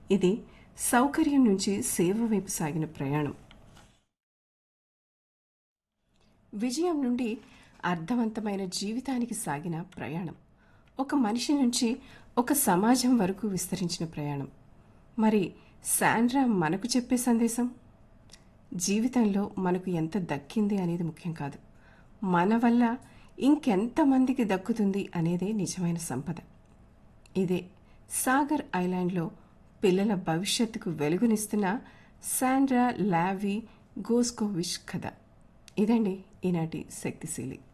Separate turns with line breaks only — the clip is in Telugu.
ఇది సౌకర్యం నుంచి సేవ వైపు సాగిన ప్రయాణం విజయం నుండి అర్థవంతమైన జీవితానికి సాగిన ప్రయాణం ఒక మనిషి నుంచి ఒక సమాజం వరకు విస్తరించిన ప్రయాణం మరి శాండ్రా మనకు చెప్పే సందేశం జీవితంలో మనకు ఎంత దక్కింది అనేది ముఖ్యం కాదు మన వల్ల ఇంకెంతమందికి దక్కుతుంది అనేదే నిజమైన సంపద ఇదే సాగర్ ఐలాండ్లో పిల్లల భవిష్యత్తుకు వెలుగునిస్తున్న శాండ్రా లావీ గోస్కోవిష్ కథ ఇదండి ఈనాటి శక్తిశీలి